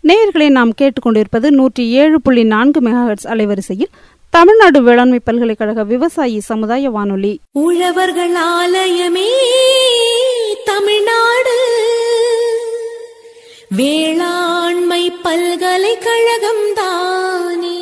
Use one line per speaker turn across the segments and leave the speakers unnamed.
நேயர்களை நாம் கேட்டுக்கொண்டிருப்பது நூற்றி ஏழு புள்ளி நான்கு மெகாஹெட்ஸ் அலைவரிசையில் தமிழ்நாடு வேளாண்மை பல்கலைக்கழக விவசாயி சமுதாய வானொலி
உழவர்கள் ஆலயமே தமிழ்நாடு வேளாண்மை பல்கலைக்கழகம் தானே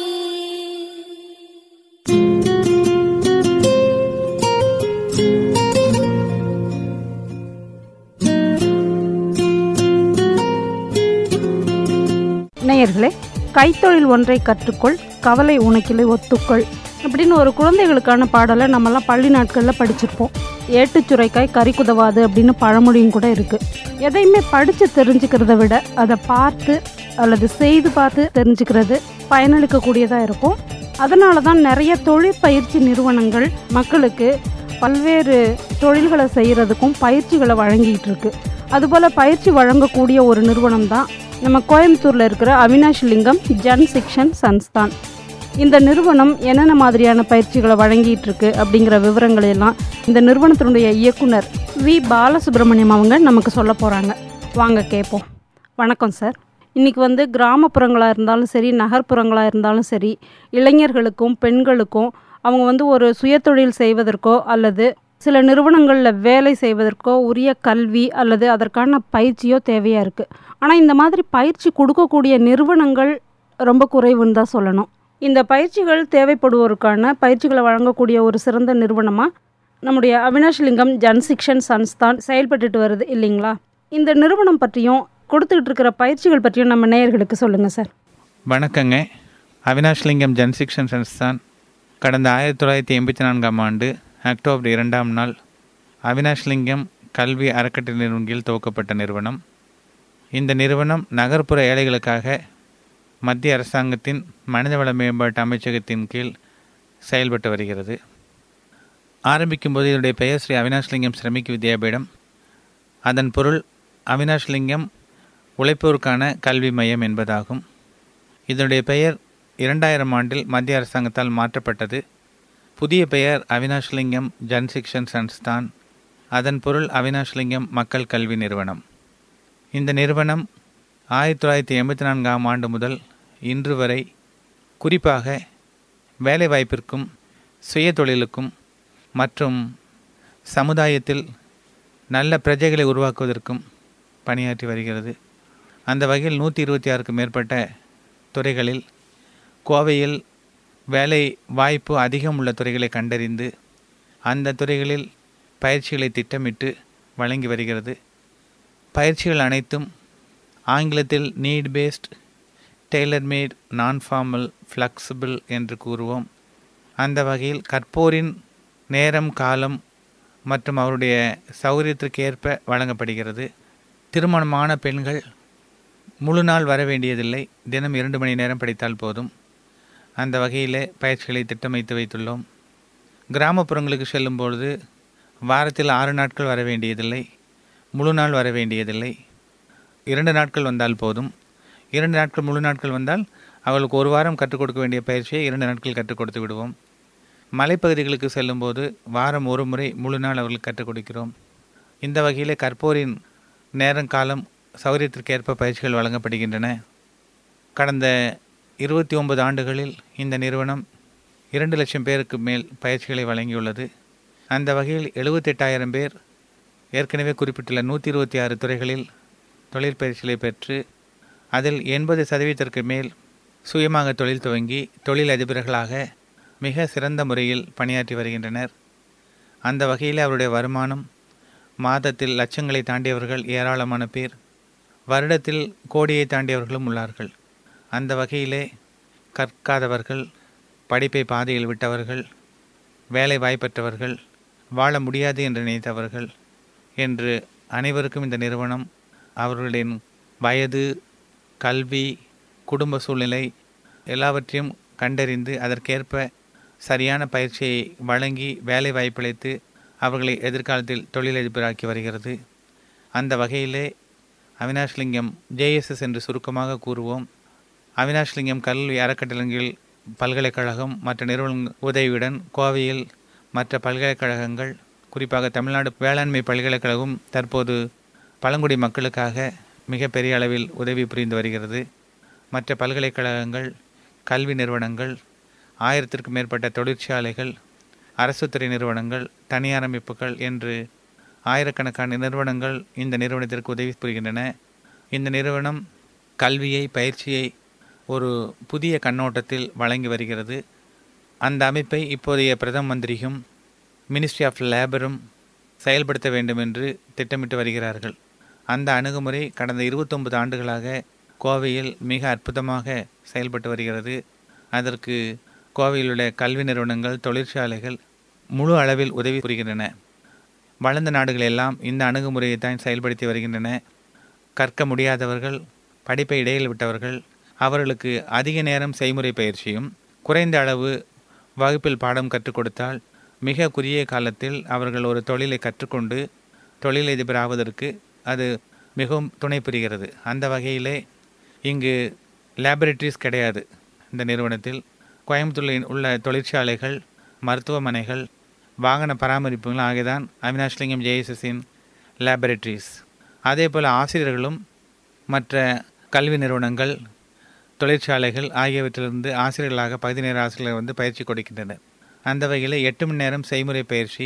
நேயர்களே கைத்தொழில் ஒன்றை கற்றுக்கொள் கவலை உனக்கிலை ஒத்துக்கொள் அப்படின்னு ஒரு குழந்தைகளுக்கான பாடலை நம்மலாம் பள்ளி நாட்களில் படிச்சிருப்போம் ஏட்டுச் சுரைக்காய் கறி குதவாது அப்படின்னு பழமொழியும் கூட இருக்கு எதையுமே படித்து தெரிஞ்சுக்கிறத விட அதை பார்த்து அல்லது செய்து பார்த்து தெரிஞ்சுக்கிறது பயனளிக்கக்கூடியதாக இருக்கும் அதனால தான் நிறைய தொழிற்பயிற்சி நிறுவனங்கள் மக்களுக்கு பல்வேறு தொழில்களை செய்கிறதுக்கும் பயிற்சிகளை வழங்கிட்டு இருக்கு அதுபோல் பயிற்சி வழங்கக்கூடிய ஒரு நிறுவனம் தான் நம்ம கோயம்புத்தூரில் இருக்கிற அவினாஷ் லிங்கம் ஜன் சிக்ஷன் சன்ஸ்தான் இந்த நிறுவனம் என்னென்ன மாதிரியான பயிற்சிகளை வழங்கிட்டு இருக்கு அப்படிங்கிற விவரங்களை எல்லாம் இந்த நிறுவனத்தினுடைய இயக்குனர் வி பாலசுப்ரமணியம் அவங்க நமக்கு சொல்ல போகிறாங்க வாங்க கேட்போம் வணக்கம் சார் இன்றைக்கி வந்து கிராமப்புறங்களாக இருந்தாலும் சரி நகர்ப்புறங்களாக இருந்தாலும் சரி இளைஞர்களுக்கும் பெண்களுக்கும் அவங்க வந்து ஒரு சுயதொழில் செய்வதற்கோ அல்லது சில நிறுவனங்களில் வேலை செய்வதற்கோ உரிய கல்வி அல்லது அதற்கான பயிற்சியோ தேவையாக இருக்குது ஆனால் இந்த மாதிரி பயிற்சி கொடுக்கக்கூடிய நிறுவனங்கள் ரொம்ப குறைவுன்னு தான் சொல்லணும் இந்த பயிற்சிகள் தேவைப்படுவோருக்கான பயிற்சிகளை வழங்கக்கூடிய ஒரு சிறந்த நிறுவனமாக நம்முடைய அவினாஷ் லிங்கம் ஜன்சிக்ஷன் சன்ஸ்தான் செயல்பட்டுட்டு வருது இல்லைங்களா இந்த நிறுவனம் பற்றியும் கொடுத்துக்கிட்டு இருக்கிற பயிற்சிகள் பற்றியும் நம்ம நேயர்களுக்கு சொல்லுங்கள் சார்
வணக்கங்க அவினாஷ்லிங்கம் ஜன்சிக்ஷன் சன்ஸ்தான் கடந்த ஆயிரத்தி தொள்ளாயிரத்தி எண்பத்தி நான்காம் ஆண்டு அக்டோபர் இரண்டாம் நாள் அவினாஷ்லிங்கம் கல்வி அறக்கட்டளையின் கீழ் துவக்கப்பட்ட நிறுவனம் இந்த நிறுவனம் நகர்ப்புற ஏழைகளுக்காக மத்திய அரசாங்கத்தின் மனிதவள மேம்பாட்டு அமைச்சகத்தின் கீழ் செயல்பட்டு வருகிறது ஆரம்பிக்கும்போது இதனுடைய பெயர் ஸ்ரீ அவினாஷ்லிங்கம் சிரமிக் வித்யாபீடம் அதன் பொருள் அவினாஷ்லிங்கம் உழைப்போருக்கான கல்வி மையம் என்பதாகும் இதனுடைய பெயர் இரண்டாயிரம் ஆண்டில் மத்திய அரசாங்கத்தால் மாற்றப்பட்டது புதிய பெயர் அவினாஷ்லிங்கம் ஜன்சிக்ஷன் சன்ஸ்தான் அதன் பொருள் அவினாஷ்லிங்கம் மக்கள் கல்வி நிறுவனம் இந்த நிறுவனம் ஆயிரத்தி தொள்ளாயிரத்தி எண்பத்தி நான்காம் ஆண்டு முதல் இன்று வரை குறிப்பாக வேலைவாய்ப்பிற்கும் சுய தொழிலுக்கும் மற்றும் சமுதாயத்தில் நல்ல பிரஜைகளை உருவாக்குவதற்கும் பணியாற்றி வருகிறது அந்த வகையில் நூற்றி இருபத்தி ஆறுக்கும் மேற்பட்ட துறைகளில் கோவையில் வேலை வாய்ப்பு அதிகம் உள்ள துறைகளை கண்டறிந்து அந்த துறைகளில் பயிற்சிகளை திட்டமிட்டு வழங்கி வருகிறது பயிற்சிகள் அனைத்தும் ஆங்கிலத்தில் need based tailor made non formal flexible என்று கூறுவோம் அந்த வகையில் கற்போரின் நேரம் காலம் மற்றும் அவருடைய சௌகரியத்திற்கு ஏற்ப வழங்கப்படுகிறது திருமணமான பெண்கள் முழு நாள் வர வேண்டியதில்லை தினம் இரண்டு மணி நேரம் படித்தால் போதும் அந்த வகையிலே பயிற்சிகளை திட்டமைத்து வைத்துள்ளோம் கிராமப்புறங்களுக்கு செல்லும்பொழுது வாரத்தில் ஆறு நாட்கள் வர வேண்டியதில்லை முழு நாள் வர வேண்டியதில்லை இரண்டு நாட்கள் வந்தால் போதும் இரண்டு நாட்கள் முழு நாட்கள் வந்தால் அவர்களுக்கு ஒரு வாரம் கற்றுக் கொடுக்க வேண்டிய பயிற்சியை இரண்டு நாட்கள் கற்றுக் கொடுத்து விடுவோம் மலைப்பகுதிகளுக்கு செல்லும்போது வாரம் ஒரு முறை முழு நாள் அவர்களுக்கு கற்றுக் கொடுக்கிறோம் இந்த வகையிலே கற்போரின் நேரம் காலம் சௌகரியத்திற்கு ஏற்ப பயிற்சிகள் வழங்கப்படுகின்றன கடந்த இருபத்தி ஒன்பது ஆண்டுகளில் இந்த நிறுவனம் இரண்டு லட்சம் பேருக்கு மேல் பயிற்சிகளை வழங்கியுள்ளது அந்த வகையில் எழுபத்தெட்டாயிரம் பேர் ஏற்கனவே குறிப்பிட்டுள்ள நூற்றி இருபத்தி ஆறு துறைகளில் தொழில் பயிற்சிகளை பெற்று அதில் எண்பது சதவீதத்திற்கு மேல் சுயமாக தொழில் துவங்கி தொழில் அதிபர்களாக மிக சிறந்த முறையில் பணியாற்றி வருகின்றனர் அந்த வகையில் அவருடைய வருமானம் மாதத்தில் லட்சங்களை தாண்டியவர்கள் ஏராளமான பேர் வருடத்தில் கோடியை தாண்டியவர்களும் உள்ளார்கள் அந்த வகையிலே கற்காதவர்கள் படிப்பை பாதையில் விட்டவர்கள் வேலை வாய்ப்பற்றவர்கள் வாழ முடியாது என்று நினைத்தவர்கள் என்று அனைவருக்கும் இந்த நிறுவனம் அவர்களின் வயது கல்வி குடும்ப சூழ்நிலை எல்லாவற்றையும் கண்டறிந்து அதற்கேற்ப சரியான பயிற்சியை வழங்கி வேலை வாய்ப்பளித்து அவர்களை எதிர்காலத்தில் தொழிலதிபராக்கி வருகிறது அந்த வகையிலே அவினாஷ்லிங்கம் ஜேஎஸ்எஸ் என்று சுருக்கமாக கூறுவோம் அவினாஷ்லிங்கம் கல்வி அறக்கட்டளைகள் பல்கலைக்கழகம் மற்ற நிறுவன உதவியுடன் கோவையில் மற்ற பல்கலைக்கழகங்கள் குறிப்பாக தமிழ்நாடு வேளாண்மை பல்கலைக்கழகம் தற்போது பழங்குடி மக்களுக்காக மிகப்பெரிய அளவில் உதவி புரிந்து வருகிறது மற்ற பல்கலைக்கழகங்கள் கல்வி நிறுவனங்கள் ஆயிரத்திற்கும் மேற்பட்ட தொழிற்சாலைகள் அரசுத்துறை நிறுவனங்கள் தனியார் அமைப்புகள் என்று ஆயிரக்கணக்கான நிறுவனங்கள் இந்த நிறுவனத்திற்கு உதவி புரிகின்றன இந்த நிறுவனம் கல்வியை பயிற்சியை ஒரு புதிய கண்ணோட்டத்தில் வழங்கி வருகிறது அந்த அமைப்பை இப்போதைய பிரதம மந்திரியும் மினிஸ்ட்ரி ஆஃப் லேபரும் செயல்படுத்த வேண்டும் என்று திட்டமிட்டு வருகிறார்கள் அந்த அணுகுமுறை கடந்த இருபத்தொன்பது ஆண்டுகளாக கோவையில் மிக அற்புதமாக செயல்பட்டு வருகிறது அதற்கு கோவையில் உள்ள கல்வி நிறுவனங்கள் தொழிற்சாலைகள் முழு அளவில் உதவி புரிகின்றன வளர்ந்த நாடுகள் எல்லாம் இந்த அணுகுமுறையை தான் செயல்படுத்தி வருகின்றன கற்க முடியாதவர்கள் படிப்பை இடையில் விட்டவர்கள் அவர்களுக்கு அதிக நேரம் செய்முறை பயிற்சியும் குறைந்த அளவு வகுப்பில் பாடம் கற்றுக் கொடுத்தால் மிக குறுகிய காலத்தில் அவர்கள் ஒரு தொழிலை கற்றுக்கொண்டு தொழிலதிபர் ஆவதற்கு அது மிகவும் துணை புரிகிறது அந்த வகையிலே இங்கு லேபரேட்டரிஸ் கிடையாது இந்த நிறுவனத்தில் கோயம்புத்தூரில் உள்ள தொழிற்சாலைகள் மருத்துவமனைகள் வாகன பராமரிப்புகள் ஆகியதான் அவினாஷ்லிங்கம் ஜேஎஸ்எஸின் லேபரேட்டரிஸ் அதே போல் ஆசிரியர்களும் மற்ற கல்வி நிறுவனங்கள் தொழிற்சாலைகள் ஆகியவற்றிலிருந்து ஆசிரியர்களாக பகுதி நேர ஆசிரியர்கள் வந்து பயிற்சி கொடுக்கின்றனர் அந்த வகையில் எட்டு மணி நேரம் செய்முறை பயிற்சி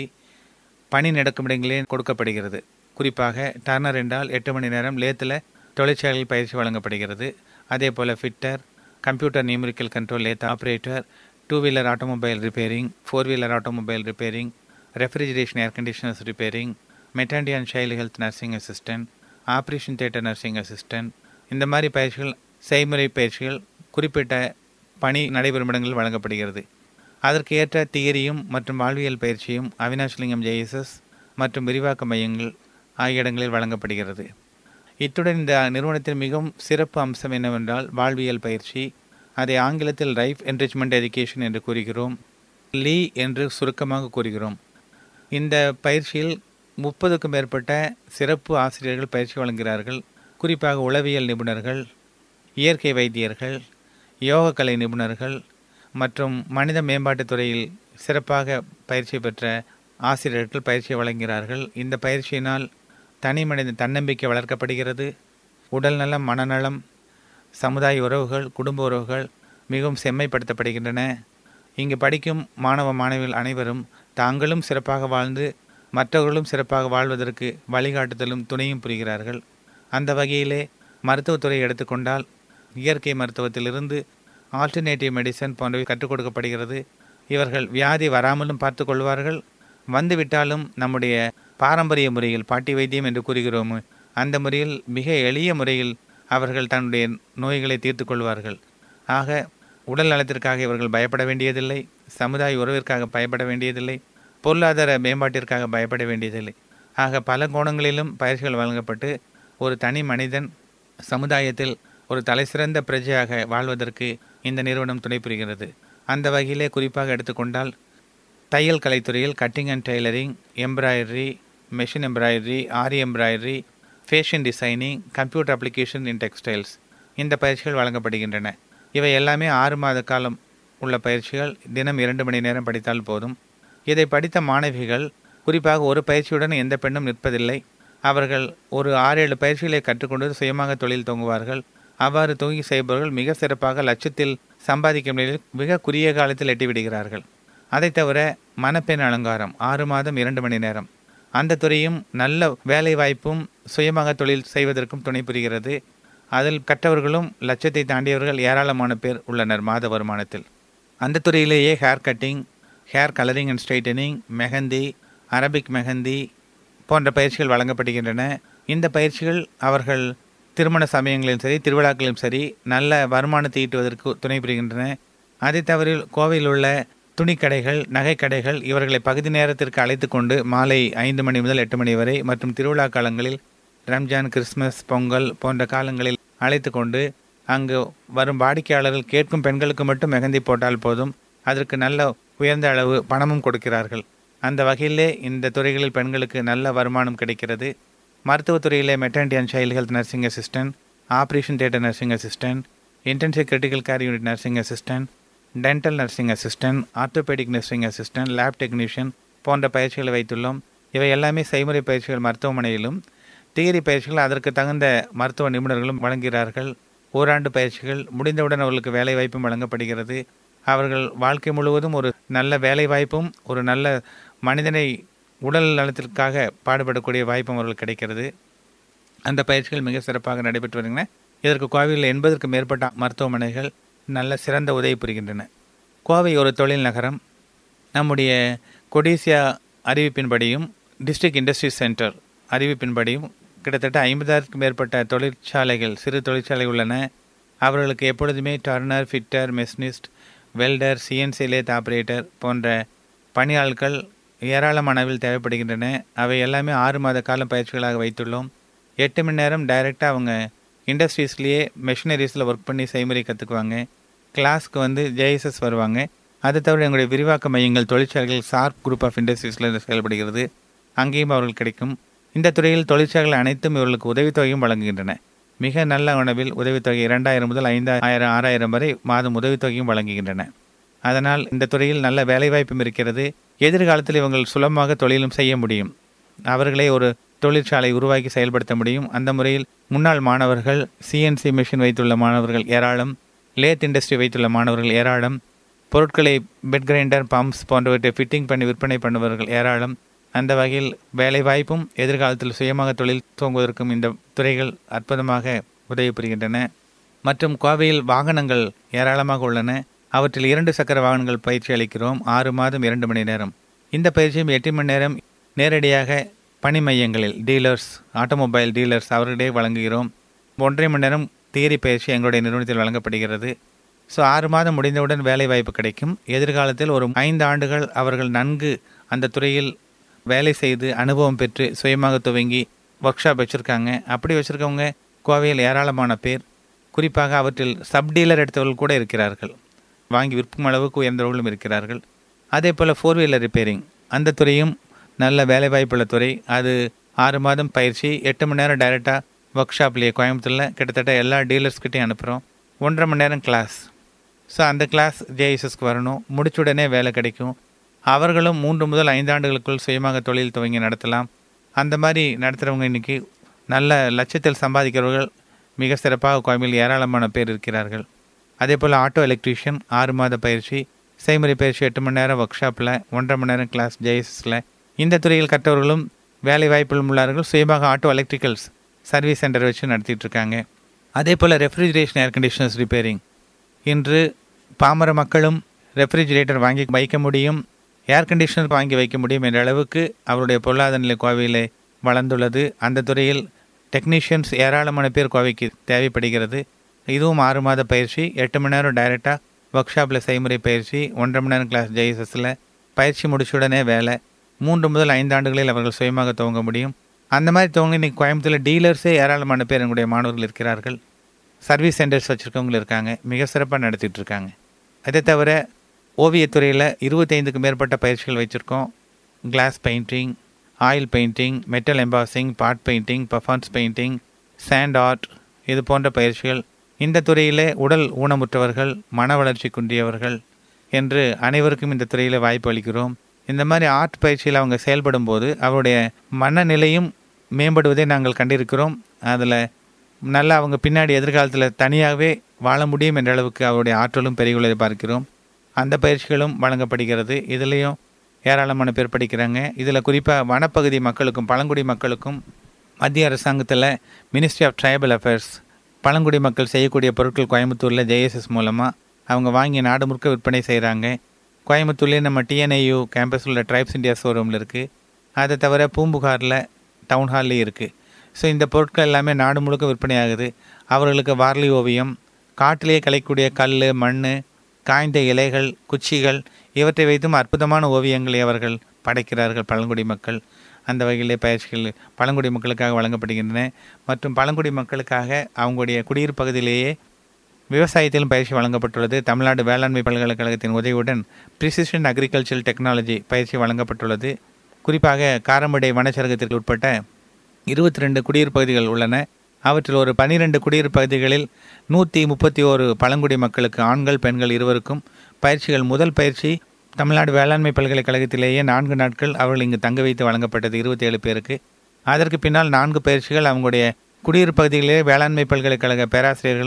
பணி நடக்கும் இடங்களே கொடுக்கப்படுகிறது குறிப்பாக டர்னர் என்றால் எட்டு மணி நேரம் லேத்தில் தொழிற்சாலையில் பயிற்சி வழங்கப்படுகிறது அதே போல் fitter computer numerical control lathe operator two wheeler automobile repairing four wheeler automobile repairing refrigeration air conditioners repairing maternity and child health nursing assistant operation theatre nursing assistant இந்த மாதிரி பயிற்சிகள் செய்முறை பயிற்சிகள் குறிப்பிட்ட பணி நடைபெறும் இடங்களில் வழங்கப்படுகிறது அதற்கு ஏற்ற தியரியும் மற்றும் வாழ்வியல் பயிற்சியும் அவினாஷ்லிங்கம் ஜேஎஸ்எஸ் மற்றும் விரிவாக்க மையங்கள் ஆகிய இடங்களில் வழங்கப்படுகிறது இத்துடன் இந்த நிறுவனத்தின் மிகவும் சிறப்பு அம்சம் என்னவென்றால் வாழ்வியல் பயிற்சி அதை ஆங்கிலத்தில் லைஃப் என்ரிச்மெண்ட் எஜுகேஷன் என்று கூறுகிறோம் லீ என்று சுருக்கமாக கூறுகிறோம் இந்த பயிற்சியில் முப்பதுக்கும் மேற்பட்ட சிறப்பு ஆசிரியர்கள் பயிற்சி வழங்குகிறார்கள் குறிப்பாக உளவியல் நிபுணர்கள் இயற்கை வைத்தியர்கள் யோகக்கலை நிபுணர்கள் மற்றும் மனித மேம்பாட்டுத் துறையில் சிறப்பாக பயிற்சி பெற்ற ஆசிரியர்கள் பயிற்சி வழங்குகிறார்கள் இந்த பயிற்சியினால் தனி மனித தன்னம்பிக்கை வளர்க்கப்படுகிறது உடல் நலம் மனநலம் சமுதாய உறவுகள் குடும்ப உறவுகள் மிகவும் செம்மைப்படுத்தப்படுகின்றன இங்கு படிக்கும் மாணவ மாணவிகள் அனைவரும் தாங்களும் சிறப்பாக வாழ்ந்து மற்றவர்களும் சிறப்பாக வாழ்வதற்கு வழிகாட்டுதலும் துணையும் புரிகிறார்கள் அந்த வகையிலே மருத்துவத்துறை எடுத்துக்கொண்டால் இயற்கை மருத்துவத்திலிருந்து ஆல்டர்னேட்டிவ் மெடிசன் போன்றவை கற்றுக் கொடுக்கப்படுகிறது இவர்கள் வியாதி வராமலும் பார்த்து கொள்வார்கள் வந்துவிட்டாலும் நம்முடைய பாரம்பரிய முறையில் பாட்டி வைத்தியம் என்று கூறுகிறோம் அந்த முறையில் மிக எளிய முறையில் அவர்கள் தன்னுடைய நோய்களை தீர்த்து கொள்வார்கள் ஆக உடல் நலத்திற்காக இவர்கள் பயப்பட வேண்டியதில்லை சமுதாய உறவிற்காக பயப்பட வேண்டியதில்லை பொருளாதார மேம்பாட்டிற்காக பயப்பட வேண்டியதில்லை ஆக பல கோணங்களிலும் பயிற்சிகள் வழங்கப்பட்டு ஒரு தனி மனிதன் சமுதாயத்தில் ஒரு தலைசிறந்த பிரஜையாக வாழ்வதற்கு இந்த நிறுவனம் துணை புரிகிறது அந்த வகையிலே குறிப்பாக எடுத்துக்கொண்டால் தையல் கலைத்துறையில் cutting and tailoring embroidery machine embroidery aari embroidery fashion designing computer application in textiles இந்த பயிற்சிகள் வழங்கப்படுகின்றன இவை எல்லாமே ஆறு மாத காலம் உள்ள பயிற்சிகள் தினம் இரண்டு மணி நேரம் படித்தால் போதும் இதை படித்த மாணவிகள் குறிப்பாக ஒரு பயிற்சியுடன் எந்த பெண்ணும் நிற்பதில்லை அவர்கள் ஒரு ஆறு ஏழு பயிற்சிகளை கற்றுக்கொண்டு சுயமாக தொழில் தொங்குவார்கள் அவ்வாறு தொங்கி செய்பவர்கள் மிக சிறப்பாக லட்சத்தில் சம்பாதிக்கும் நிலையில் மிக குறுகிய காலத்தில் எட்டிவிடுகிறார்கள் அதை தவிர மணப்பெண் அலங்காரம் ஆறு மாதம் இரண்டு மணி நேரம் அந்த துறையும் நல்ல வேலை வாய்ப்பும் சுயமாக தொழில் செய்வதற்கும் துணை புரிகிறது அதில் கற்றவர்களும் லட்சத்தை தாண்டியவர்கள் ஏராளமான பேர் உள்ளனர் மாத வருமானத்தில் அந்த துறையிலேயே hair cutting hair colouring and straightening mehndi Arabic mehndi போன்ற பயிற்சிகள் வழங்கப்படுகின்றன இந்த பயிற்சிகள் அவர்கள் திருமண சமயங்களிலும் சரி திருவிழாக்களிலும் சரி நல்ல வருமானத்தை ஈட்டுவதற்கு துணை புரிகின்றன அதை தவிர கோவையில் உள்ள துணிக்கடைகள் நகைக்கடைகள் இவர்களை பகுதி நேரத்திற்கு அழைத்து கொண்டு மாலை ஐந்து மணி முதல் எட்டு மணி வரை மற்றும் திருவிழா காலங்களில் ரம்ஜான் கிறிஸ்மஸ் பொங்கல் போன்ற காலங்களில் அழைத்து கொண்டு அங்கு வரும் வாடிக்கையாளர்கள் கேட்கும் பெண்களுக்கு மட்டும் மெகந்தி போட்டால் போதும் அதற்கு நல்ல உயர்ந்த அளவு பணமும் கொடுக்கிறார்கள் அந்த வகையிலே இந்த துறைகளில் பெண்களுக்கு நல்ல வருமானம் கிடைக்கிறது மருத்துவத்துறையிலே maternity and child health nursing assistant operation theatre nursing assistant intensive critical care unit nursing assistant dental nursing assistant orthopaedic nursing assistant lab technician போன்ற பயிற்சிகளை வைத்துள்ளோம் இவை எல்லாமே செய்முறை பயிற்சிகள் மருத்துவமனையிலும் தியரி பயிற்சிகள் அதற்கு தகுந்த மருத்துவ நிபுணர்களும் வழங்குகிறார்கள் ஓராண்டு பயிற்சிகள் முடிந்தவுடன் அவர்களுக்கு வேலை வாய்ப்பும் வழங்கப்படுகிறது அவர்கள் வாழ்க்கை முழுவதும் ஒரு நல்ல வேலை வாய்ப்பும் ஒரு நல்ல மனிதனை உடல் நலத்திற்காக பாடுபடக்கூடிய வாய்ப்பும் அவர்களுக்கு கிடைக்கிறது அந்த பயிற்சிகள் மிக சிறப்பாக நடைபெற்று வருகின்றன இதற்கு கோவையில் எண்பதற்கும் மேற்பட்ட மருத்துவமனைகள் நல்ல சிறந்த உதவி புரிகின்றன கோவை ஒரு தொழில் நகரம் நம்முடைய கொடிசியா அறிவிப்பின்படியும் டிஸ்ட்ரிக்ட் இண்டஸ்ட்ரி சென்டர் அறிவிப்பின்படியும் கிட்டத்தட்ட ஐம்பதாயிரத்துக்கும் மேற்பட்ட தொழிற்சாலைகள் சிறு தொழிற்சாலை உள்ளன அவர்களுக்கு எப்பொழுதுமே turner fitter machinist welder CNC lathe operator போன்ற பணியாட்கள் ஏராளமான அளவில் தேவைப்படுகின்றன அவை எல்லாமே ஆறு மாத கால பயிற்சிகளாக வைத்துள்ளோம் எட்டு மணி நேரம் டைரெக்டாக அவங்க இண்டஸ்ட்ரீஸ்லேயே மெஷினரிஸில் ஒர்க் பண்ணி செய்முறை கற்றுக்குவாங்க கிளாஸ்க்கு வந்து ஜேஎஸ்எஸ் வருவாங்க அதை தவிர எங்களுடைய விரிவாக்க மையங்கள் தொழிற்சாலைகள் சார்ப் குரூப் ஆஃப் இண்டஸ்ட்ரீஸில் செயல்படுகிறது அங்கேயும் அவர்கள் கிடைக்கும் இந்த துறையில் தொழிற்சாலைகள் அனைத்தும் இவர்களுக்கு உதவித்தொகையும் வழங்குகின்றன மிக நல்ல உணவில் உதவித்தொகை இரண்டாயிரம் முதல் ஐந்தாயிரம் ஆறாயிரம் வரை மாதம் உதவித்தொகையும் வழங்குகின்றன அதனால் இந்த துறையில் நல்ல வேலைவாய்ப்பும் இருக்கிறது எதிர்காலத்தில் இவங்கள் சுலபமாக தொழிலும் செய்ய முடியும் அவர்களே ஒரு தொழிற்சாலை உருவாக்கி செயல்படுத்த முடியும் அந்த முறையில் முன்னாள் மாணவர்கள் சிஎன்சி மிஷின் வைத்துள்ள மாணவர்கள் ஏராளம் லேத் இண்டஸ்ட்ரி வைத்துள்ள மாணவர்கள் ஏராளம் பொருட்களை பெட் கிரைண்டர் பம்ப்ஸ் போன்றவற்றை ஃபிட்டிங் பண்ணி விற்பனை பண்ணுபவர்கள் ஏராளம் அந்த வகையில் வேலை வாய்ப்பும் எதிர்காலத்தில் சுயமாக தொழில் துவங்குவதற்கும் இந்த துறைகள் அற்புதமாக உதவி புரிகின்றன மற்றும் கோவையில் வாகனங்கள் ஏராளமாக உள்ளன அவற்றில் இரண்டு சக்கர வாகனங்கள் பயிற்சி அளிக்கிறோம் ஆறு மாதம் இரண்டு மணி நேரம் இந்த பயிற்சியும் எட்டு மணி நேரம் நேரடியாக பணி மையங்களில் டீலர்ஸ் ஆட்டோமொபைல் டீலர்ஸ் அவர்களிடையே வழங்குகிறோம் ஒன்றரை மணி நேரம் தியரி பயிற்சி எங்களுடைய நிறுவனத்தில் வழங்கப்படுகிறது ஸோ ஆறு மாதம் முடிந்தவுடன் வேலை வாய்ப்பு கிடைக்கும் எதிர்காலத்தில் ஒரு ஐந்து ஆண்டுகள் அவர்கள் நன்கு அந்த துறையில் வேலை செய்து அனுபவம் பெற்று சுயமாக துவங்கி ஒர்க் ஷாப் வச்சுருக்காங்க அப்படி வச்சுருக்கவங்க கோவையில் ஏராளமான பேர் குறிப்பாக அவற்றில் சப் டீலர் எடுத்தவர்கள் கூட இருக்கிறார்கள் வாங்கி விற்கும் அளவுக்கு உயர்ந்தவர்களும் இருக்கிறார்கள் அதே போல் ஃபோர் வீலர் ரிப்பேரிங் அந்த துறையும் நல்ல வேலைவாய்ப்புள்ள துறை அது ஆறு மாதம் பயிற்சி எட்டு மணி நேரம் டைரெக்டாக ஒர்க் ஷாப்லேயே கோயம்புத்தூரில் கிட்டத்தட்ட எல்லா டீலர்ஸ்கிட்டையும் அனுப்புகிறோம் ஒன்றரை மணி நேரம் கிளாஸ் ஸோ அந்த கிளாஸ் ஜேஎஸ்எஸ்க்கு வரணும் முடிச்ச உடனே வேலை கிடைக்கும் அவர்களும் மூன்று முதல் ஐந்து ஆண்டுகளுக்குள் சுயமாக தொழில் துவங்கி நடத்தலாம் அந்த மாதிரி நடத்துகிறவங்க இன்றைக்கி நல்ல லட்சத்தில் சம்பாதிக்கிறவர்கள் மிக சிறப்பாக கோயம்பில் ஏராளமான பேர் இருக்கிறார்கள் அதே போல் ஆட்டோ எலக்ட்ரீஷியன் ஆறு மாத பயிற்சி செய்முறை பயிற்சி எட்டு மணி நேரம் ஒர்க் ஷாப்பில் ஒன்றரை மணி நேரம் கிளாஸ் ஜேஎஸ்எஸில் இந்த துறையில் கற்றவர்களும் வேலை வாய்ப்புகள் உள்ளார்கள் சுயமாக ஆட்டோ எலக்ட்ரிக்கல்ஸ் சர்வீஸ் சென்டர் வச்சு நடத்திட்டு இருக்காங்க அதே போல் ரெஃப்ரிஜரேஷன் ஏர் கண்டிஷனர்ஸ் ரிப்பேரிங் இன்று பாமர மக்களும் ரெஃப்ரிஜிரேட்டர் வாங்கி வைக்க முடியும் ஏர் கண்டிஷனர் வாங்கி வைக்க முடியும் என்ற அளவுக்கு அவருடைய பொருளாதார நிலை கோவையில் வளர்ந்துள்ளது அந்த துறையில் டெக்னீஷியன்ஸ் ஏராளமான பேர் கோவைக்கு தேவைப்படுகிறது இதுவும் ஆறு மாத பயிற்சி எட்டு மணி நேரம் டைரெக்டாக ஒர்க் ஷாப்பில் செய்முறை பயிற்சி ஒன்றரை மணி நேரம் கிளாஸ் ஜெய்எஸ்எஸில் பயிற்சி முடிச்ச உடனே வேலை மூன்று முதல் ஐந்து ஆண்டுகளில் அவர்கள் சுயமாக துவங்க முடியும் அந்த மாதிரி துவங்க இன்னைக்கு கோயம்புத்தூரில் டீலர்ஸே ஏராளமான பேர் எங்களுடைய மாணவர்கள் இருக்கிறார்கள் சர்வீஸ் சென்டர்ஸ் வச்சுருக்கவங்க இருக்காங்க மிக சிறப்பாக நடத்திட்டு இருக்காங்க அதை தவிர ஓவியத்துறையில் இருபத்தைந்துக்கும் மேற்பட்ட பயிற்சிகள் வச்சுருக்கோம் glass painting oil painting metal embossing pot painting performance painting sand art இது போன்ற பயிற்சிகள் இந்த துறையிலே உடல் ஊனமுற்றவர்கள் மன வளர்ச்சி குன்றியவர்கள் என்று அனைவருக்கும் இந்த துறையில் வாய்ப்பு அளிக்கிறோம் இந்த மாதிரி ஆர்ட் பயிற்சியில் அவங்க செயல்படும் போது அவருடைய மனநிலையும் மேம்படுவதை நாங்கள் கண்டிருக்கிறோம் அதில் நல்லா அவங்க பின்னாடி எதிர்காலத்தில் தனியாகவே வாழ முடியும் என்ற அளவுக்கு அவருடைய ஆற்றலும் பெருகுள்ளதை பார்க்கிறோம் அந்த பயிற்சிகளும் வழங்கப்படுகிறது இதுலேயும் ஏராளமான பேர் படிக்கிறாங்க இதில் குறிப்பாக வனப்பகுதி மக்களுக்கும் பழங்குடி மக்களுக்கும் மத்திய அரசாங்கத்தில் மினிஸ்ட்ரி ஆஃப் ட்ரைபல் அஃபேர்ஸ் பழங்குடி மக்கள் செய்யக்கூடிய பொருட்கள் கோயம்புத்தூரில் ஜேஎஸ்எஸ் மூலமாக அவங்க வாங்கி நாடு முழுக்க விற்பனை செய்கிறாங்க கோயம்புத்தூர்லேயே நம்ம டிஎன்ஐயு கேம்பஸ் உள்ள ட்ரைப்ஸ் இந்தியா ஷோரூமில் இருக்குது அதை தவிர பூம்புகாரில் டவுன் ஹால்லேயும் இருக்குது ஸோ இந்த பொருட்கள் எல்லாமே நாடு முழுக்க விற்பனை ஆகுது அவர்களுக்கு வார்லி ஓவியம் காட்டிலேயே கலைக்கூடிய கல் மண் காய்ந்த இலைகள் குச்சிகள் இவற்றை வைத்தும் அற்புதமான ஓவியங்களை அவர்கள் படைக்கிறார்கள் பழங்குடி மக்கள் அந்த வகையிலே பயிற்சிகள் பழங்குடி மக்களுக்காக வழங்கப்படுகின்றன மற்றும் பழங்குடி மக்களுக்காக அவங்களுடைய குடியிருப்பு பகுதியிலேயே விவசாயத்திலும் பயிற்சி வழங்கப்பட்டுள்ளது தமிழ்நாடு வேளாண்மை பல்கலைக்கழகத்தின் உதவியுடன் ப்ரிசிஷன் அக்ரிகல்ச்சர் டெக்னாலஜி பயிற்சி வழங்கப்பட்டுள்ளது குறிப்பாக காரமடை வனச்சரகத்திற்கு உட்பட்ட இருபத்தி ரெண்டு குடியிருப்பு பகுதிகள் உள்ளன அவற்றில் ஒரு பனிரெண்டு குடியிருப்பு பகுதிகளில் நூற்றி முப்பத்தி ஓரு பழங்குடி மக்களுக்கு ஆண்கள் பெண்கள் இருவருக்கும் பயிற்சிகள் முதல் பயிற்சி தமிழ்நாடு வேளாண்மை பல்கலைக்கழகத்திலேயே நான்கு நாட்கள் அவர்கள் இங்கு தங்க வைத்து வழங்கப்பட்டது இருபத்தி ஏழு பேருக்கு அதற்கு பின்னால் நான்கு பயிற்சிகள் அவங்களுடைய குடியிருப்பு பகுதிகளிலே வேளாண்மை பல்கலைக்கழக பேராசிரியர்களும்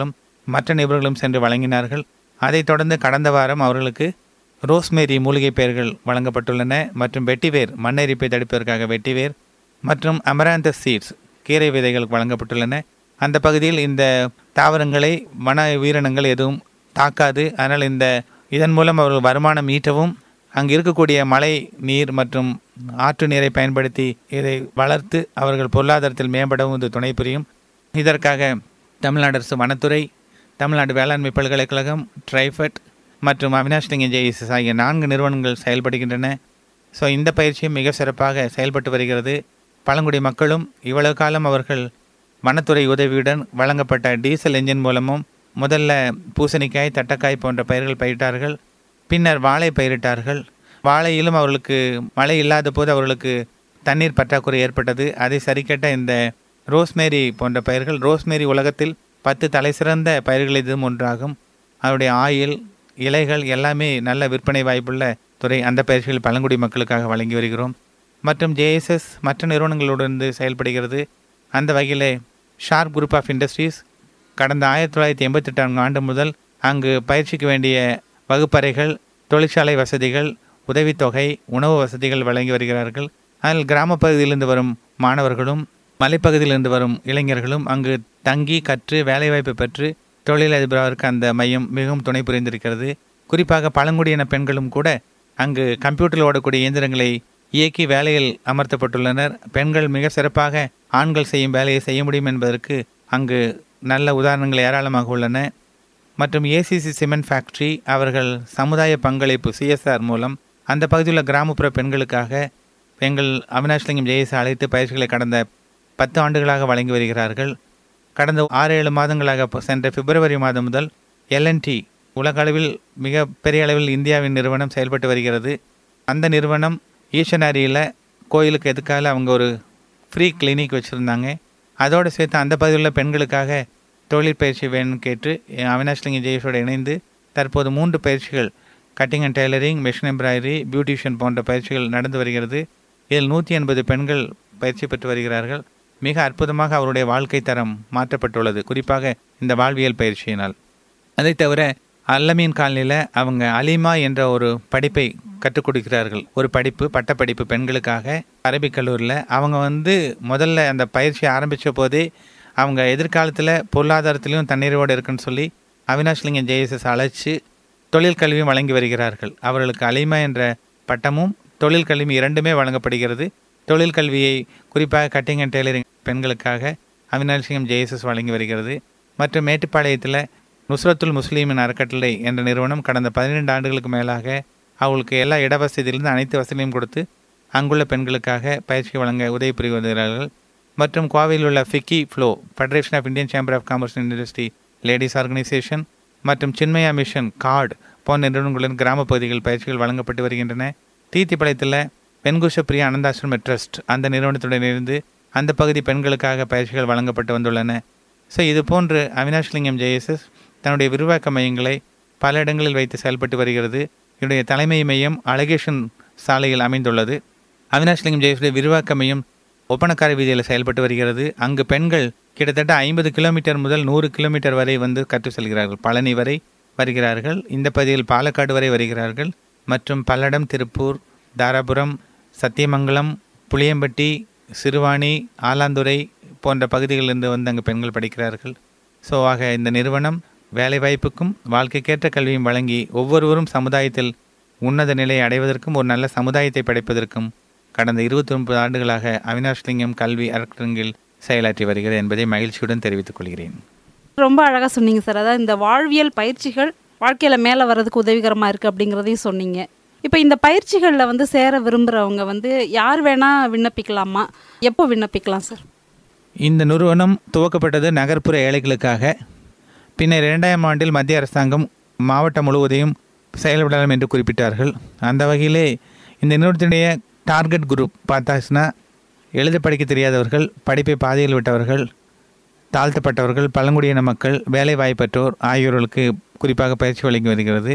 மற்ற நிபுணர்களும் சென்று வழங்கினார்கள் அதைத் தொடர்ந்து கடந்த வாரம் அவர்களுக்கு ரோஸ்மேரி மூலிகை பெயர்கள் வழங்கப்பட்டுள்ளன மற்றும் வெட்டிவேர் மண்ணெரிப்பை தடுப்பதற்காக வெட்டிவேர் மற்றும் அமராந்தஸ் சீட்ஸ் கீரை விதைகள் வழங்கப்பட்டுள்ளன அந்த பகுதியில் இந்த தாவரங்களை வன உயிரினங்கள் எதுவும் தாக்காது அதனால் இந்த இதன் மூலம் அவர்கள் வருமானம் ஈட்டவும் அங்கு இருக்கக்கூடிய மழை நீர் மற்றும் ஆற்று நீரை பயன்படுத்தி இதை வளர்த்து அவர்கள் பொருளாதாரத்தில் மேம்படவும் இது துணை புரியும் இதற்காக தமிழ்நாடு அரசு வனத்துறை தமிழ்நாடு வேளாண்மை பல்கலைக்கழகம் ட்ரைஃபட் மற்றும் அவினாஷ்லிங்க ஜேஇஎஸ்எஸ் ஆகிய நான்கு நிறுவனங்கள் செயல்படுகின்றன ஸோ இந்த பயிற்சியும் மிக சிறப்பாக செயல்பட்டு வருகிறது பழங்குடி மக்களும் இவ்வளவு காலம் அவர்கள் வனத்துறை உதவியுடன் வழங்கப்பட்ட டீசல் என்ஜின் மூலமும் முதல்ல பூசணிக்காய் தட்டக்காய் போன்ற பயிர்கள் பயிரிட்டார்கள் பின்னர் வாழை பயிரிட்டார்கள் வாழையிலும் அவர்களுக்கு மழை இல்லாத போது அவர்களுக்கு தண்ணீர் பற்றாக்குறை ஏற்பட்டது அதை சரிக்கட்ட இந்த ரோஸ்மேரி போன்ற பயிர்கள் ரோஸ்மேரி உலகத்தில் பத்து தலைசிறந்த பயிர்கள் இதுவும் ஒன்றாகும் அதனுடைய ஆயில் இலைகள் எல்லாமே நல்ல விற்பனை வாய்ப்புள்ள துறை அந்த பயிற்சிகள் பழங்குடி மக்களுக்காக வழங்கி வருகிறோம் மற்றும் ஜேஎஸ்எஸ் மற்ற நிறுவனங்களுடன் செயல்படுகிறது அந்த வகையில் ஷார்ப் குரூப் ஆஃப் இண்டஸ்ட்ரீஸ் கடந்த ஆயிரத்தி தொள்ளாயிரத்தி எண்பத்தெட்டாம் ஆண்டு முதல் அங்கு பயிற்சிக்கு வேண்டிய வகுப்பறைகள் தொழிற்சாலை வசதிகள் உதவித்தொகை உணவு வசதிகள் வழங்கி வருகிறார்கள் அதில் கிராமப் பகுதியிலிருந்து வரும் மாணவர்களும் மலைப்பகுதியிலிருந்து வரும் இளைஞர்களும் அங்கு தங்கி கற்று வேலைவாய்ப்பு பெற்று தொழிலதிபராக அந்த மையம் மிகவும் துணை புரிந்திருக்கிறது குறிப்பாக பழங்குடியின பெண்களும் கூட அங்கு கம்ப்யூட்டரில் ஓடக்கூடிய இயந்திரங்களை இயக்கி வேலையில் அமர்த்தப்பட்டுள்ளனர் பெண்கள் மிக சிறப்பாக ஆண்கள் செய்யும் வேலையை செய்ய முடியும் என்பதற்கு அங்கு நல்ல உதாரணங்கள் ஏராளமாக உள்ளன மற்றும் ஏசிசி சிமெண்ட் ஃபேக்ட்ரி அவர்கள் சமுதாய பங்களிப்பு சிஎஸ்ஆர் மூலம் அந்த பகுதியில் கிராமப்புற பெண்களுக்காக எங்கள் அவினாஷ்லிங்கம் ஜெயஸ் அழைத்து பயிற்சிகளை கடந்த பத்து ஆண்டுகளாக வழங்கி வருகிறார்கள் கடந்த ஆறு ஏழு மாதங்களாக இப்போ சென்ற பிப்ரவரி மாதம் முதல் எல்என்டி உலக அளவில் மிக பெரிய அளவில் இந்தியாவின் நிறுவனம் செயல்பட்டு வருகிறது அந்த நிறுவனம் ஈஷனாரியில் கோயிலுக்கு எதுக்காக அவங்க ஒரு ஃப்ரீ கிளினிக் வச்சுருந்தாங்க அதோடு சேர்த்து அந்த பகுதியில் உள்ள பெண்களுக்காக தொழிற்பயிற்சி வேணும்னு கேட்டு அவினாஷ்லிங்க ஜெயஸோடு இணைந்து தற்போது மூன்று பயிற்சிகள் cutting and tailoring machine embroidery beautician போன்ற பயிற்சிகள் நடந்து வருகிறது இதில் நூற்றி எண்பது பெண்கள் பயிற்சி பெற்று வருகிறார்கள் மிக அற்புதமாக அவருடைய வாழ்க்கை தரம் மாற்றப்பட்டுள்ளது குறிப்பாக இந்த வாழ்வியல் பயிற்சியினால் அதை தவிர அல்லமீன் காலனியில் அவங்க அலிமா என்ற ஒரு படிப்பை கற்றுக் கொடுக்கிறார்கள் ஒரு படிப்பு பட்டப்படிப்பு பெண்களுக்காக அரபிக் கல்லூரியில் அவங்க வந்து முதல்ல அந்த பயிற்சியை ஆரம்பித்த போதே அவங்க எதிர்காலத்தில் பொருளாதாரத்திலையும் தண்ணீரோடு இருக்குன்னு சொல்லி அவினாஷ்லிங்கம் ஜேஎஸ்எஸ் அழைச்சி தொழில் கல்வியும் வழங்கி வருகிறார்கள் அவர்களுக்கு அலிமா என்ற பட்டமும் தொழில் கல்வியும் இரண்டுமே வழங்கப்படுகிறது தொழில் கல்வியை குறிப்பாக கட்டிங் அண்ட் டெய்லரிங் பெண்களுக்காக அவினாஷ்லிங்கம் ஜேஎஸ்எஸ் வழங்கி வருகிறது மற்றும் மேட்டுப்பாளையத்தில் நுஸ்ரத்துல் முஸ்லீமின் அறக்கட்டளை என்ற நிறுவனம் கடந்த பதினெண்டு ஆண்டுகளுக்கு மேலாக அவங்களுக்கு எல்லா இடவசதியிலிருந்து அனைத்து வசதியும் கொடுத்து அங்குள்ள பெண்களுக்காக பயிற்சி வழங்க உதவி புரிந்து வருகிறார்கள் மற்றும் கோவையில் உள்ள FICCI FLO federation of Indian chamber of commerce and industry ladies organisation மற்றும் சின்மயா மிஷன் கார்டு போன்ற நிறுவனங்களின் கிராம பகுதிகள் பயிற்சிகள் வழங்கப்பட்டு வருகின்றன தீத்திப்பாளையத்தில் பெண்குஷ பிரியா அனந்தாசிரம ட்ரஸ்ட் அந்த நிறுவனத்துடன் இருந்து அந்த பகுதி பெண்களுக்காக பயிற்சிகள் வழங்கப்பட்டு வந்துள்ளன ஸோ இது போன்று அவினாஷ்லிங்கம் ஜெயசஸ் தன்னுடைய விரிவாக்க மையங்களை பல இடங்களில் வைத்து செயல்பட்டு வருகிறது இதனுடைய தலைமை மையம் அழகேஷன் சாலையில் அமைந்துள்ளது அவினாஷ்லிங்கம் ஜெயசுடைய விரிவாக்க மையம் ஒப்பனக்கார வீதியில் செயல்பட்டு வருகிறது அங்கு பெண்கள் கிட்டத்தட்ட ஐம்பது கிலோமீட்டர் முதல் நூறு கிலோமீட்டர் வரை வந்து கற்று செல்கிறார்கள் பழனி வரை வருகிறார்கள் இந்த பகுதியில் பாலக்காடு வரை வருகிறார்கள் மற்றும் பல்லடம் திருப்பூர் தாராபுரம் சத்தியமங்கலம் புளியம்பட்டி சிறுவாணி ஆலாந்துறை போன்ற பகுதிகளிலிருந்து வந்து அங்கு பெண்கள் படிக்கிறார்கள் ஸோ ஆக இந்த நிறுவனம் வேலைவாய்ப்புக்கும் வாழ்க்கைக்கேற்ற கல்வியும் வழங்கி ஒவ்வொருவரும் சமுதாயத்தில் உன்னத நிலையை அடைவதற்கும் ஒரு நல்ல சமுதாயத்தை படைப்பதற்கும் கடந்த இருபத்தி ஒன்பது ஆண்டுகளாக அவினாஷ்லிங்கம் கல்வி அறக்கட்டங்கில் செயலாற்றி வருகிறது என்பதை மகிழ்ச்சியுடன் தெரிவித்துக் கொள்கிறேன்
ரொம்ப அழகாக சொன்னீங்க சார் அதாவது இந்த வாழ்வியல் பயிற்சிகள் வாழ்க்கையில் மேலே வர்றதுக்கு உதவிகரமாக இருக்குது அப்படிங்கிறதையும் சொன்னீங்க இப்போ இந்த பயிற்சிகளில் வந்து சேர விரும்புகிறவங்க வந்து யார் வேணால் விண்ணப்பிக்கலாமா எப்போ விண்ணப்பிக்கலாம் சார்
இந்த நிறுவனம் துவக்கப்பட்டது நகர்ப்புற ஏழைகளுக்காக பின்னர் இரண்டாயிரம் ஆண்டில் மத்திய அரசாங்கம் மாவட்டம் முழுவதையும் செயல்படலாம் என்று குறிப்பிட்டார்கள் அந்த வகையிலே இந்த நிறுவனத்தினுடைய டார்கெட் குரூப் பார்த்தாச்சுன்னா எழுத படிக்க தெரியாதவர்கள் படிப்பை பாதையில் விட்டவர்கள் தாழ்த்தப்பட்டவர்கள் பழங்குடியின மக்கள் வேலை வாய்ப்பற்றோர் ஆகியோர்களுக்கு குறிப்பாக பயிற்சி வழங்கி வருகிறது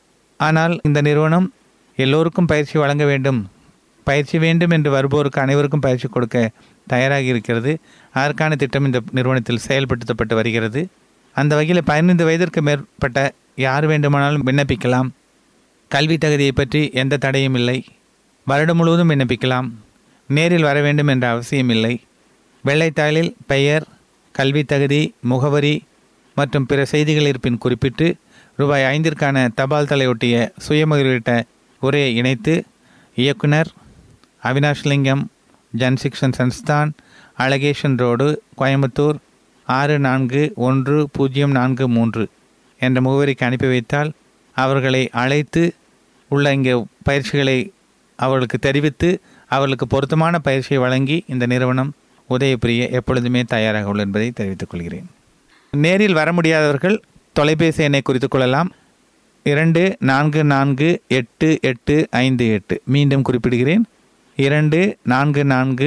ஆனால் இந்த நிறுவனம் எல்லோருக்கும் பயிற்சி வழங்க வேண்டும் பயிற்சி வேண்டும் என்று வருபவருக்கு அனைவருக்கும் பயிற்சி கொடுக்க தயாராகி இருக்கிறது அதற்கான திட்டம் இந்த நிறுவனத்தில் செயல்படுத்தப்பட்டு வருகிறது அந்த வகையில் பதினைந்து வயதிற்கு மேற்பட்ட யார் வேண்டுமானாலும் விண்ணப்பிக்கலாம் கல்வி தகுதியை பற்றி எந்த தடையும் இல்லை வருடம் முழுவதும் விண்ணப்பிக்கலாம் நேரில் வர வேண்டும் என்ற அவசியம் இல்லை வெள்ளைத்தாளில் பெயர் கல்வி தகுதி முகவரி மற்றும் பிற செய்திகள் இருப்பின் குறிப்பிட்டு ரூபாய் ஐந்திற்கான தபால் தலையொட்டிய சுயமகிழ்விட்ட உரையை இணைத்து இயக்குனர் அவினாஷ்லிங்கம் ஜன்சிக்ஷன் சன்ஸ்தான் அழகேஷன் ரோடு கோயம்புத்தூர் ஆறு நான்கு ஒன்று பூஜ்ஜியம் நான்கு மூன்று என்ற முகவரிக்கு அனுப்பி வைத்தால் அவர்களை அழைத்து உள்ள இங்கே பயிற்சிகளை அவர்களுக்கு தெரிவித்து அவர்களுக்கு பொருத்தமான பயிற்சியை வழங்கி இந்த நிறுவனம் உதயபிரிய எப்பொழுதுமே தயாராக உள்ளது என்பதை தெரிவித்துக் கொள்கிறேன் நேரில் வர முடியாதவர்கள் தொலைபேசி எண்ணை குறித்துக் கொள்ளலாம் இரண்டு நான்கு நான்கு எட்டு எட்டு ஐந்து எட்டு மீண்டும் குறிப்பிடுகிறேன் இரண்டு நான்கு நான்கு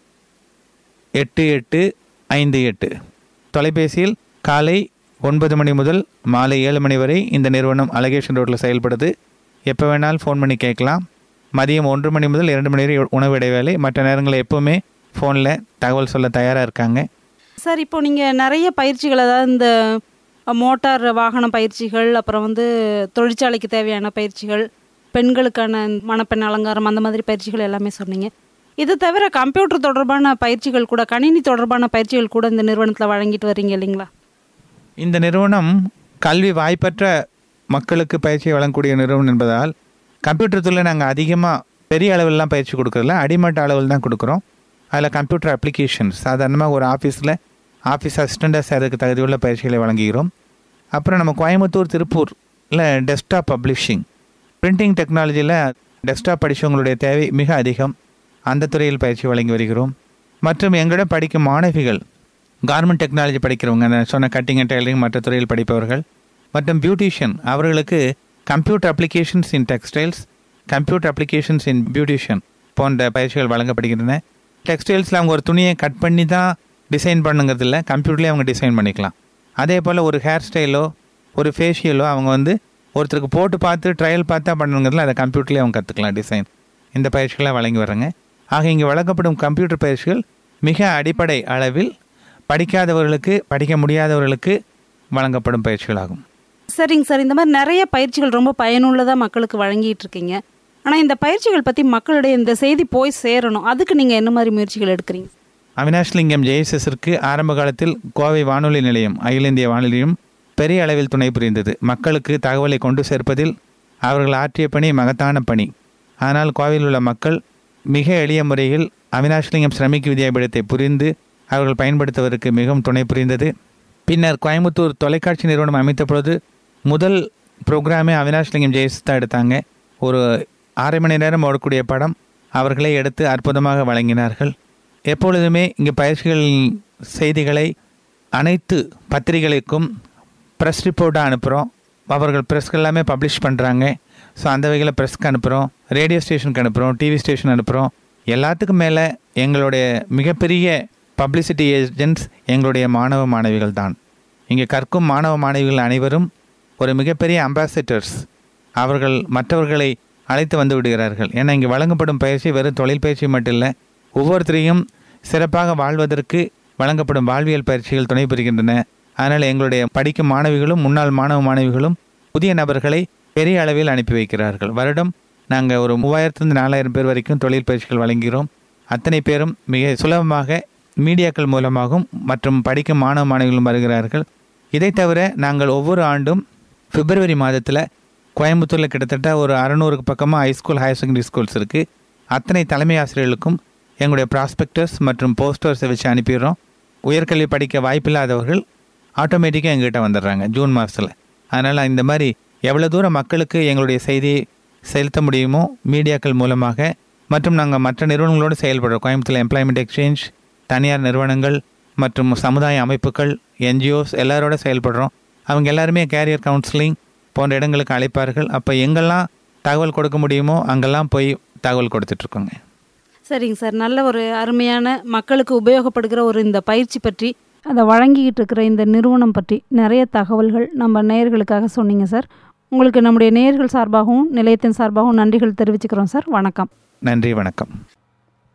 எட்டு எட்டு ஐந்து எட்டு தொலைபேசியில் காலை ஒன்பது மணி முதல் மாலை ஏழு மணி வரை இந்த நிறுவனம் அலகேஷன் ரோட்டில் செயல்படுது எப்போ வேணாலும் ஃபோன் பண்ணி கேட்கலாம் மதியம் ஒன்று மணி முதல் இரண்டு மணி வரை உணவு இடைவேளை மற்ற நேரங்களில் எப்போவுமே ஃபோனில் தகவல் சொல்ல தயாராக இருக்காங்க
சார் இப்போ நீங்கள் நிறைய பயிற்சிகள் அதாவது இந்த மோட்டார் வாகன பயிற்சிகள் அப்புறம் வந்து தொழிற்சாலைக்கு தேவையான பயிற்சிகள் பெண்களுக்கான மணப்பெண் அலங்காரம் அந்த மாதிரி பயிற்சிகள் எல்லாமே சொன்னீங்க இது தவிர கம்ப்யூட்டர் தொடர்பான பயிற்சிகள் கூட கணினி தொடர்பான பயிற்சிகள் கூட இந்த நிறுவனத்தில் வழங்கிட்டு வர்றீங்க இல்லைங்களா
இந்த நிறுவனம் கல்வி வாய்ப்பற்ற மக்களுக்கு பயிற்சியை வழங்கக்கூடிய நிறுவனம் என்பதால் கம்ப்யூட்டர் துறையில் நாங்கள் அதிகமாக பெரிய அளவில்லாம் பயிற்சி கொடுக்கறதில்ல அடிமட்ட அளவில் தான் கொடுக்குறோம் அதில் கம்ப்யூட்டர் அப்ளிகேஷன்ஸ் சாதாரணமாக ஒரு ஆஃபீஸில் ஆஃபீஸ் அசிஸ்டண்டாக சேரதுக்கு தகுதியுள்ள பயிற்சிகளை வழங்குகிறோம் அப்புறம் நம்ம கோயம்புத்தூர் திருப்பூரில் டெஸ்க்டாப் பப்ளிஷிங் பிரிண்டிங் டெக்னாலஜியில் டெஸ்க்டாப் படித்தவங்களுடைய தேவை மிக அதிகம் அந்த துறையில் பயிற்சி வழங்கி வருகிறோம் மற்றும் எங்களிடம் படிக்கும் மாணவிகள் கார்மெண்ட் டெக்னாலஜி படிக்கிறவங்க நான் சொன்ன கட்டிங் அண்ட் டெய்லரிங் மற்ற துறையில் படிப்பவர்கள் மற்றும் பியூட்டிஷியன் அவர்களுக்கு computer applications in textiles computer applications in beautician போன்ற பயிற்சிகள் வழங்கப்படுகின்றன டெக்ஸ்டைல்ஸில் அவங்க ஒரு துணியை கட் பண்ணி தான் டிசைன் பண்ணுங்கிறது இல்லை கம்ப்யூட்டர்லேயே அவங்க டிசைன் பண்ணிக்கலாம் அதே போல் ஒரு ஹேர் ஸ்டைலோ ஒரு ஃபேஷியலோ அவங்க வந்து ஒருத்தருக்கு போட்டு பார்த்து ட்ரையல் பார்த்தா பண்ணுங்கிறதுல அதை கம்ப்யூட்டர்லேயே அவங்க கற்றுக்கலாம் டிசைன் இந்த பயிற்சிகளை வழங்கி வர்றாங்க ஆக இங்கே வழங்கப்படும் கம்ப்யூட்டர் பயிற்சிகள் மிக அடிப்படை அளவில் படிக்காதவர்களுக்கு படிக்க முடியாதவர்களுக்கு வழங்கப்படும் பயிற்சிகளாகும்
சரிங்க சார் இந்த மாதிரி நிறைய பயிற்சிகள் ரொம்ப பயனுள்ளதாக மக்களுக்கு வழங்கிட்டு இருக்கீங்க ஆனால் இந்த பயிற்சிகள் பற்றி மக்களிடையே இந்த செய்தி போய் சேரணும் அதுக்கு நீங்கள் என்ன மாதிரி முயற்சிகள் எடுக்கிறீங்க
அவினாஷ்லிங்கம் ஜெயசஸிற்கு ஆரம்ப காலத்தில் கோவை வானொலி நிலையம் அகில இந்திய வானொலியும் பெரிய அளவில் துணை புரிந்தது மக்களுக்கு தகவலை கொண்டு சேர்ப்பதில் அவர்கள் ஆற்றிய பணி மகத்தான பணி ஆனால் கோவையில் உள்ள மக்கள் மிக எளிய முறையில் அவினாஷ்லிங்கம் சிரமிக் வித்யாபீடத்தை புரிந்து அவர்கள் பயன்படுத்துவதற்கு மிகவும் துணை புரிந்தது பின்னர் கோயம்புத்தூர் தொலைக்காட்சி நிறுவனம் அமைத்த பொழுது முதல் ப்ரோக்ராமே அவினாஷ்லிங்கம் ஜெயஸ் தான் எடுத்தாங்க ஒரு அரை மணி நேரம் ஓடக்கூடிய படம் அவர்களே எடுத்து அற்புதமாக வழங்கினார்கள் எப்பொழுதுமே இங்கே பயிற்சிகள் செய்திகளை அனைத்து பத்திரிகைகளுக்கும் ப்ரெஸ் ரிப்போர்ட்டாக அனுப்புகிறோம் அவர்கள் ப்ரெஸ்க்கு எல்லாமே பப்ளிஷ் பண்ணுறாங்க ஸோ அந்த வகையில் ப்ரெஸ்க்கு அனுப்புகிறோம் ரேடியோ ஸ்டேஷனுக்கு அனுப்புகிறோம் டிவி ஸ்டேஷன் அனுப்புகிறோம் எல்லாத்துக்கும் மேலே எங்களுடைய மிகப்பெரிய பப்ளிசிட்டி ஏஜென்ட்ஸ் எங்களுடைய மாணவ மாணவிகள் தான் இங்கே கற்கும் மாணவ மாணவிகள் அனைவரும் ஒரு மிகப்பெரிய அம்பாசிடர்ஸ் அவர்கள் மற்றவர்களை அழைத்து வந்து விடுகிறார்கள் ஏன்னா இங்கே வழங்கப்படும் பயிற்சி வெறும் தொழில் பயிற்சி மட்டும் இல்லை ஒவ்வொருத்தரையும் சிறப்பாக வாழ்வதற்கு வழங்கப்படும் வாழ்வியல் பயிற்சிகள் துணை புரிகின்றன அதனால் எங்களுடைய படிக்கும் மாணவிகளும் முன்னாள் மாணவ மாணவிகளும் புதிய நபர்களை பெரிய அளவில் அனுப்பி வைக்கிறார்கள் வருடம் நாங்கள் ஒரு மூவாயிரத்துலேருந்து நாலாயிரம் பேர் வரைக்கும் தொழில் பயிற்சிகள் வழங்குகிறோம் அத்தனை பேரும் மிக சுலபமாக மீடியாக்கள் மூலமாகவும் மற்றும் படிக்கும் மாணவ மாணவிகளும் வருகிறார்கள் இதை தவிர நாங்கள் ஒவ்வொரு ஆண்டும் பிப்ரவரி மாதத்தில் கோயம்புத்தூரில் கிட்டத்தட்ட ஒரு அறநூறுக்கு பக்கமாக ஹைஸ்கூல் ஹையர் செகண்டரி ஸ்கூல்ஸ் இருக்குது அத்தனை தலைமை ஆசிரியர்களுக்கும் எங்களுடைய ப்ராஸ்பெக்டர்ஸ் மற்றும் போஸ்டர்ஸை வச்சு அனுப்பிடுறோம் உயர்கல்வி படிக்க வாய்ப்பில்லாதவர்கள் ஆட்டோமேட்டிக்காக எங்ககிட்ட வந்துடுறாங்க ஜூன் மாதத்தில் அதனால் இந்த மாதிரி எவ்வளோ தூரம் மக்களுக்கு எங்களுடைய செய்தியை செலுத்த முடியுமோ மீடியாக்கள் மூலமாக மற்றும் நாங்கள் மற்ற நிறுவனங்களோடு செயல்படுறோம் கோயம்புத்தூர் எம்ப்ளாய்மெண்ட் எக்ஸ்சேஞ்ச் தனியார் நிறுவனங்கள் மற்றும் சமுதாய அமைப்புகள் என்ஜிஓஸ் எல்லாரோட செயல்படுறோம் அவங்க எல்லாருமே கேரியர் கவுன்சிலிங் போன்ற இடங்களுக்கு அழைப்பார்கள் அப்போ எங்கெல்லாம் தகவல் கொடுக்க முடியுமோ அங்கெல்லாம் போய் தகவல் கொடுத்துட்ருக்கோங்க
சரிங்க சார் நல்ல ஒரு அருமையான மக்களுக்கு உபயோகப்படுகிற ஒரு இந்த பயிற்சி பற்றி அதை வழங்கிக்கிட்டு இருக்கிற இந்த நிறுவனம் பற்றி நிறைய தகவல்கள் நம்ம நேயர்களுக்காக சொன்னீங்க சார் உங்களுக்கு நம்முடைய நேயர்கள் சார்பாகவும் நிலையத்தின் சார்பாகவும் நன்றிகள் தெரிவிச்சுக்கிறோம் சார் வணக்கம்
நன்றி வணக்கம்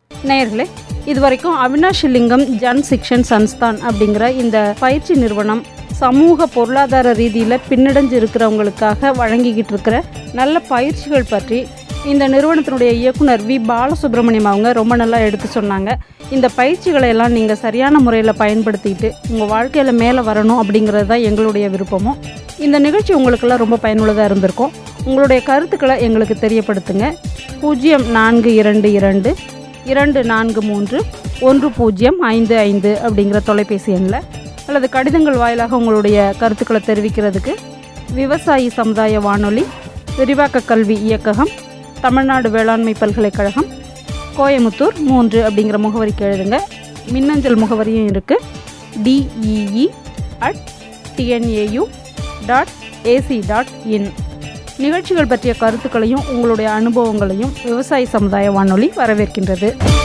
நேயர்களே இதுவரைக்கும் அவினாஷ் லிங்கம் ஜன் சிக்ஷன் சன்ஸ்தான் அப்படிங்கிற இந்த பயிற்சி நிறுவனம் சமூக பொருளாதார ரீதியில் பின்னடைஞ்சு இருக்கிறவங்களுக்காக வழங்கிக்கிட்டு இருக்கிற நல்ல பயிற்சிகள் பற்றி இந்த நிறுவனத்தினுடைய இயக்குனர் வி பாலசுப்ரமணியம் அவங்க ரொம்ப நல்லா எடுத்து சொன்னாங்க இந்த பயிற்சிகளை எல்லாம் நீங்கள் சரியான முறையில் பயன்படுத்திக்கிட்டு உங்கள் வாழ்க்கையில் மேலே வரணும் அப்படிங்கிறது தான் எங்களுடைய விருப்பமும் இந்த நிகழ்ச்சி உங்களுக்கெல்லாம் ரொம்ப பயனுள்ளதாக இருந்திருக்கும் உங்களுடைய கருத்துக்களை எங்களுக்கு தெரியப்படுத்துங்க பூஜ்ஜியம் நான்கு இரண்டு இரண்டு இரண்டு நான்கு மூன்று ஒன்று பூஜ்ஜியம் ஐந்து ஐந்து அப்படிங்கிற தொலைபேசி எண்ணில் அல்லது கடிதங்கள் வாயிலாக உங்களுடைய கருத்துக்களை தெரிவிக்கிறதுக்கு விவசாயி சமுதாய வானொலி விரிவாக்க கல்வி இயக்ககம் தமிழ்நாடு வேளாண்மை பல்கலைக்கழகம் கோயமுத்தூர் மூன்று அப்படிங்கிற முகவரிக்கு எழுதுங்க மின்னஞ்சல் முகவரியும் இருக்குது DEE at TNAU dot AC dot in நிகழ்ச்சிகள் பற்றிய கருத்துக்களையும் உங்களுடைய அனுபவங்களையும் விவசாய சமுதாய வானொலி வரவேற்கின்றது